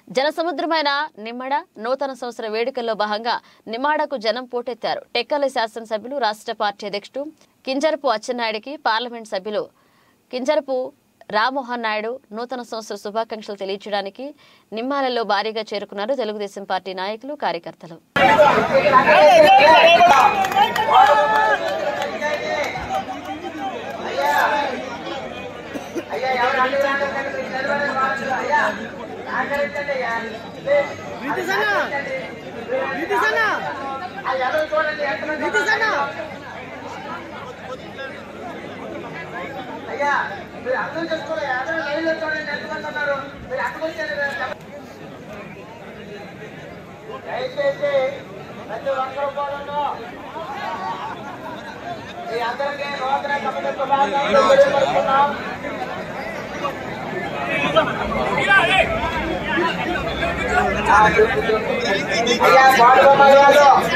జనసముద్రమైన నిమ్మడ నూతన సంవత్సర వేడుకల్లో భాగంగా నిమ్మాడకు జనం పోటెత్తారు టెక్కలి శాసనసభ్యులు రాష్ట్ర పార్టీ అధ్యక్షుడు కింజరపు అచ్చెన్నాయుడికి పార్లమెంట్ సభ్యులు కింజరపు రామ్మోహన్ నాయుడు నూతన సంవత్సర శుభాకాంక్షలు తెలియజేయడానికి నిమ్మాలలో భారీగా చేరుకున్నారు తెలుగుదేశం పార్టీ నాయకులు కార్యకర్తలు అయ్యా మీరు అర్థం చేసుకోవాలి అర్థం లైన్లో చూడండి ఎంతమంది ఉన్నారు మీరు అక్కడికి వచ్చారు దయచేసి ప్రతి ఒక్కరు కూడా మీ అందరికీ నూతన కమిటీ శుభాకాంక్షలు తెలియపరుస్తున్నాం అయ్యా బాడుగోపాల్ గారు